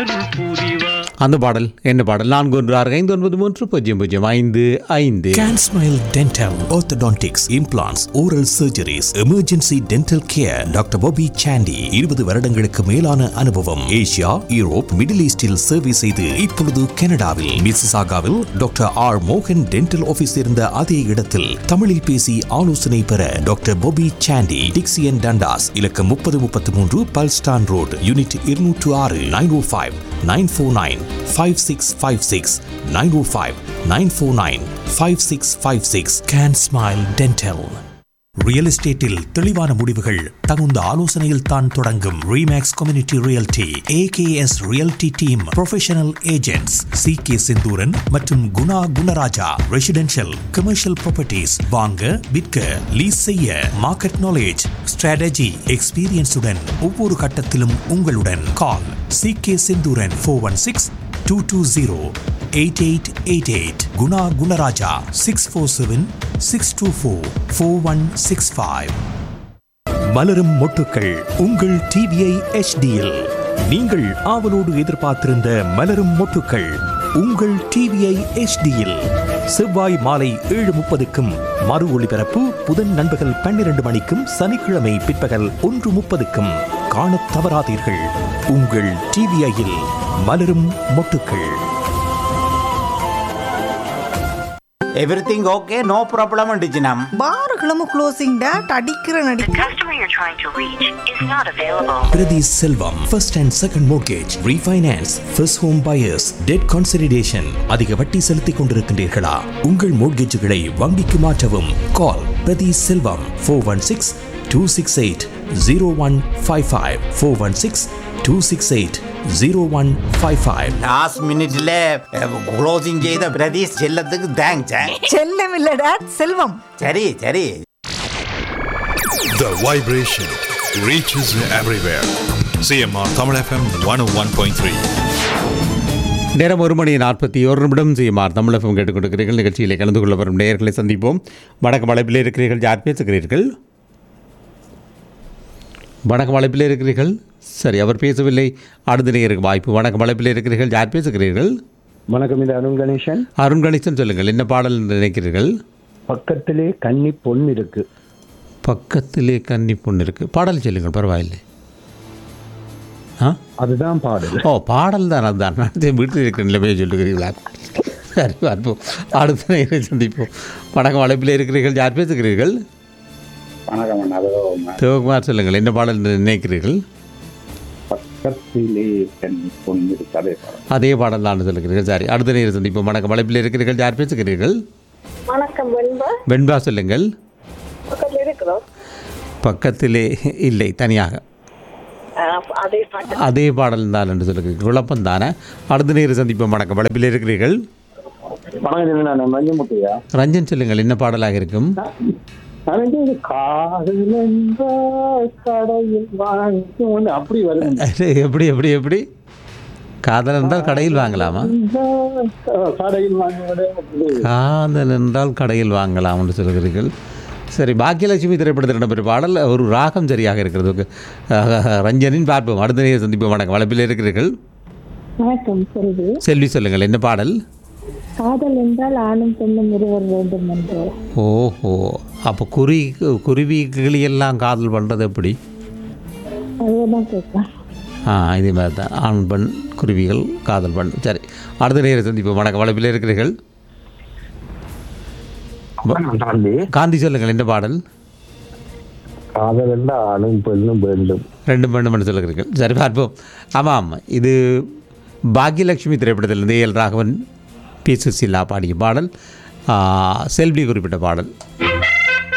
அருள் புரிவா அந்த பாடல் என்ன பாடல் நான்கு ஒன்று ஆறு ஐந்து ஒன்பது மூன்று பூஜ்ஜியம் பூஜ்ஜியம் ஐந்து ஐந்து Can Smile Dental, Orthodontics, Implants, Oral Surgeries, Emergency Dental Care, doctor Bobby Sandy இருபது வருடங்களுக்கு மேலான அனுபவம் ஏசியா யூரோப் மிடில் ஈஸ்டில் சேவை செய்து இப்பொழுது கனடாவில் மிசிசாகாவில் டாக்டர் ஆர் மோகன் டென்டல் ஆபீஸ் இருந்த அதே இடத்தில் தமிழில் பேசி ஆலோசனை பெற doctor Bobby Sandy Dixie and Dundas இலக்கம் முப்பது முப்பத்தி மூன்று பல்ஸ்டான் ரோடு யூனிட் இருநூற்று ஆறு nine O five nine four nine five six five six nine O five nine four nine five six five six can smile dental real எஸ்டேட்டில் தெளிவான முடிவுகள் தகுந்த ஆலோசனையில் தான் தொடங்கும் Remax community realty AKS realty team professional agents C K Senthuran மற்றும் Guna Gunarajah residential commercial properties வாங்க விற்க லீஸ் செய்ய மார்க்கெட் நாலேஜ் ஸ்ட்ராட்டஜி எக்ஸ்பீரியன்ஸுடன் ஒவ்வொரு கட்டத்திலும் உங்களுடன் call C K Senthuran four one six two two zero eight eight eight eight Guna Gunarajah six four seven six two four four one six five மலரும் மொட்டுக்கள் உங்கள் டிவிஐ எச்டியில் நீங்கள் ஆவலோடு எதிர்பார்த்திருந்த மலரும் மொட்டுக்கள் உங்கள் டிவிஐ எச்டியில் செவ்வாய் மாலை ஏழு முப்பதுக்கும் மறு ஒளிபரப்பு புதன் நண்பகல் பன்னிரண்டு மணிக்கும் சனிக்கிழமை பிற்பகல் ஒன்று முப்பதுக்கும் காணத் தவறாதீர்கள் உங்கள் டிவிஐயில் மலரும் மொட்டுக்கள் எவ்ரிதிங் ஓகே நோ ப்ராப்ளம் டிஜினம் பாருகளும் க்ளோசிங் டேட் அடிக்கிற நடி The customer you're trying to reach is not available. Priti Selvam, first and second mortgage, refinance, first home buyers, debt consolidation. அதிக வட்டி செலுத்திக் கொண்டிருக்கின்றீர்களா உங்கள் மோட்கேஜுகளை வங்கிக்கு மாற்றவும் call Prathi Selvam four one six two six eight zero one five five four one six two six eight zero one five five last மினிட்ல closing செய்த பிரதீஷ் செல்லத்துக்கு thanks செல்லம் இல்ல டேட் செல்வம் சரி சரி The vibration reaches everywhere. CMR Tamil FM 101.3. நேரம் ஒரு மணி நாற்பத்தி ஒரு நிமிடம் செய்யுமாறு தமிழகம் கேட்டுக்கொண்டிருக்கிறீர்கள் நிகழ்ச்சியிலே கலந்து கொள்ள வரும் நேயர்களை சந்திப்போம் வணக்கம் அழைப்பில் இருக்கிறீர்கள் யார் பேசுகிறீர்கள் வணக்கம் அழைப்பில் இருக்கிறீர்கள் சரி அவர் பேசவில்லை அடுத்த நேருக்கு வாய்ப்பு வணக்கம் அழைப்பில் இருக்கிறீர்கள் யார் பேசுகிறீர்கள் வணக்கம் இது அருண் கணேசன் அருண் கணேசன் சொல்லுங்கள் என்ன பாடல் என்று நினைக்கிறீர்கள் பக்கத்திலே கன்னி பொன் இருக்கு பக்கத்திலே கன்னி பொண்ணு இருக்குது பாடல் சொல்லுங்கள் பரவாயில்லை ஆ அதுதான் பாடல் ஓ பாடல் தான் அதுதான் நான் வீட்டில் இருக்கிற நிலைமையை சொல்லுகிறீர்களா சரி பார்ப்போம் அடுத்த நேரை சந்திப்போம் வணக்கம் அழைப்பில் இருக்கிறீர்கள் யார் பேசுகிறீர்கள் வணக்கம் அண்ணா. அதுவும் சிவகுமார் சொல்லுங்கள் என்ன பாடல் என்று நினைக்கிறீர்கள் பக்கத்திலே கன்னி பொன் இருக்கு அதே பாடல் அதே பாடல் தான் சொல்லுகிறீர்கள் சரி அடுத்த நேரம் சந்திப்போம் வணக்கம் அழைப்பில் இருக்கிறீர்கள் யார் பேசுகிறீர்கள் வணக்கம் வெண்பா வெண்பா சொல்லுங்கள் பக்கத்துல இருக்கிறோம் பக்கத்திலே இல்லை தனியாக அஹ் அதே பாட்டு அதே பாடல் தான் என்று சொல்லுகிறீர்கள் குழப்பம் தானே அடுத்த நேரம் சந்திப்போம் வணக்கம் அழைப்பில் இருக்கிறீர்கள் வணக்கம் நான் மஞ்சமுட்டையா ரஞ்சன் சொல்லுங்கள் என்ன பாடலாக இருக்கும் எனக்கு இது காதல் என்றால் கடையில் வாங்கும் அப்படி வருது எப்படி எப்படி எப்படி காதல் என்றால் கடையில் வாங்கலாமா கடையில் வாங்குவது காதல் என்றால் கடையில் வாங்கலாம் என்று சொல்கிறீர்கள் சரி பாக்கியலட்சுமி திரைப்படத்தில் இடம்பெற்ற பாடல் ஒரு ராகம் சரியாக இருக்கிறது அஹ், ரஞ்சனின் பார்ப்போம் அடுத்த நேரம் சந்திப்போம் வணக்கம் வளப்பில் இருக்கிறீர்கள் வணக்கம் செல்வி செல்வி சொல்லுங்கள் என்ன பாடல் காதல் என்றால் ஆணும் பெண்ணும் இருவர் வேண்டும் என்று ஓஹோ அப்போ குருவி குருவி கிளியெல்லாம் காதல் பண்ணுறது எப்படி அதுதான் கேட்கலாம் ஆ இதே மாதிரி தான் ஆண் பெண் குருவிகள் காதல் பண்ணு சரி அடுத்த நேரம் சந்திப்போம் வணக்கம் வளப்பில் இருக்கிறீர்கள் காந்தி சொல்லுங்கள் என்ன பாடல் காதல் என்றால் ஆணும் பெண்ணும் வேண்டும் ரெண்டு மணி மணி சொல்லுகிறீர்கள் சரி பார்ப்போம் ஆமாம் இது பாக்யலட்சுமி திரைப்படத்திலிருந்து எல் ராகவன் பி சுசீலா பாடிய பாடல் ஆ, செல்வி குறிப்பிட்ட பாடல்